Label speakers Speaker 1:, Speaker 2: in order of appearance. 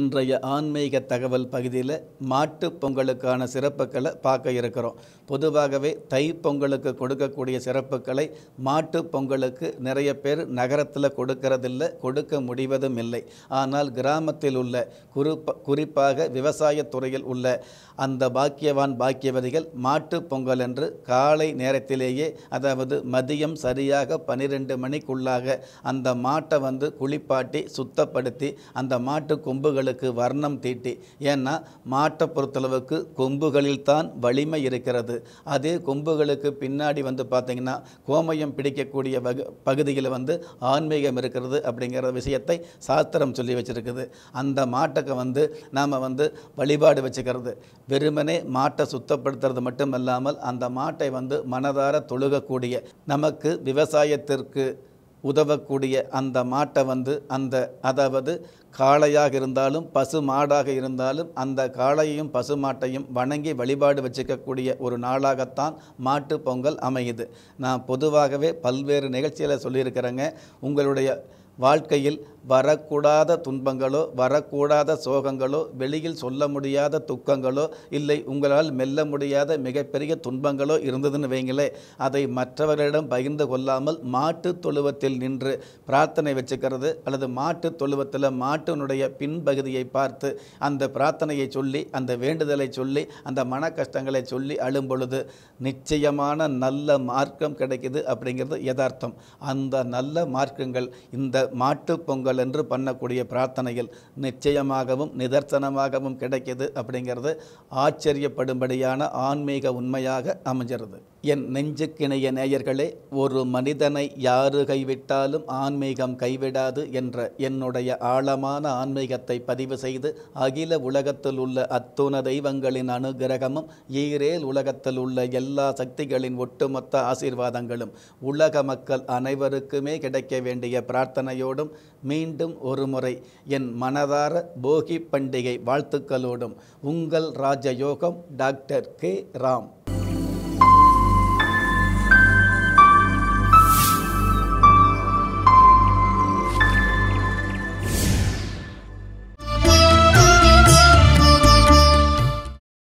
Speaker 1: இன்றைய ஆன்மீக தகவல் பகுதியில் மாட்டுப் பொங்கலுக்கான சிறப்புகளை பார்க்க இருக்கிறோம் பொதுவாகவே தை பொங்கலுக்கு கொடுக்கக்கூடிய சிறப்புகளை மாட்டுப் பொங்கலுக்கு நிறைய பேர் நகரத்தில் கொடுக்கறதில்ல கொடுக்க முடிவதும் இல்லை ஆனால் கிராமத்தில் உள்ள குறிப்ப குறிப்பாக விவசாயத் துறையில் உள்ள அந்த பாக்கியவான் பாக்கியவதிகள் மாட்டுப் பொங்கல் என்று காலை நேரத்திலேயே அதாவது மதியம் சரியாக பன்னிரெண்டு மணிக்குள்ளாக அந்த மாட்டை வந்து குளிப்பாட்டி சுத்தப்படுத்தி அந்த மாட்டு கொம்புகளுக்கு வர்ணம் தீட்டி ஏன்னா மாட்டை பொறுத்தளவுக்கு கொம்புகளில் தான் வலிமை இருக்கிறது அதே கொம்புகளுக்கு பின்னாடி வந்து பார்த்திங்கன்னா கோமயம் பிடிக்கக்கூடிய வகு பகுதியில் வந்து ஆன்மீகம் இருக்கிறது அப்படிங்கிற விஷயத்தை சாஸ்திரம் சொல்லி வச்சிருக்குது அந்த மாட்டுக்கு வந்து நாம் வந்து வழிபாடு வச்சுக்கிறது வெறுமனே மாட்டை சுத்தப்படுத்துறது மட்டும் இல்லாமல் அந்த மாட்டை வந்து மனதார தொழுகக்கூடிய நமக்கு விவசாயத்திற்கு உதவக்கூடிய அந்த மாட்டை வந்து அந்த அதாவது காளையாக இருந்தாலும் பசு மாடாக இருந்தாலும் அந்த காளையையும் பசு மாட்டையும் வணங்கி வழிபாடு வச்சுக்கக்கூடிய ஒரு நாளாகத்தான் மாட்டு பொங்கல் அமையுது நான் பொதுவாகவே பல்வேறு நிகழ்ச்சியில் சொல்லியிருக்கிறேங்க உங்களுடைய வாழ்க்கையில் வரக்கூடாத துன்பங்களோ வரக்கூடாத சோகங்களோ வெளியில் சொல்ல முடியாத துக்கங்களோ இல்லை உங்களால் மெல்ல முடியாத மிகப்பெரிய துன்பங்களோ இருந்ததுன்னு வைங்களே அதை மற்றவர்களிடம் பகிர்ந்து கொள்ளாமல் மாட்டு தொழுவத்தில் நின்று பிரார்த்தனை வச்சுக்கிறது அல்லது மாட்டு தொழுவத்தில் மாட்டினுடைய பின்பகுதியை பார்த்து அந்த பிரார்த்தனையை சொல்லி அந்த வேண்டுதலை சொல்லி அந்த மன கஷ்டங்களை சொல்லி அழும் பொழுது நிச்சயமான நல்ல மார்க்கம் கிடைக்குது அப்படிங்கிறது யதார்த்தம் அந்த நல்ல மார்க்கங்கள் இந்த மாட்டு பொங்கல் என்று பண்ணக்கூடிய பிரார்த்தனையில் நிச்சயமாகவும் நிதர்சனமாகவும் கிடைக்கிது அப்படிங்கிறது ஆச்சரியப்படும்படியான ஆன்மீக உண்மையாக அமைஞ்சிருது என் நெஞ்சுக்கிணைய நேயர்களே ஒரு மனிதனை யாரு கைவிட்டாலும் ஆன்மீகம் கைவிடாது என்ற என்னுடைய ஆழமான ஆன்மீகத்தை பதிவு செய்து அகில உலகத்தில் உள்ள அத்துண தெய்வங்களின் அனுகிரகமும் ஈரேல் உலகத்தில் உள்ள எல்லா சக்திகளின் ஒட்டுமொத்த ஆசீர்வாதங்களும் உலக மக்கள் அனைவருக்குமே கிடைக்க வேண்டிய பிரார்த்தனையோடும் மீண்டும் ஒருமுறை என் மனதார போகி பண்டிகை வாழ்த்துக்களோடும் உங்கள் ராஜயோகம் டாக்டர் கே ராம்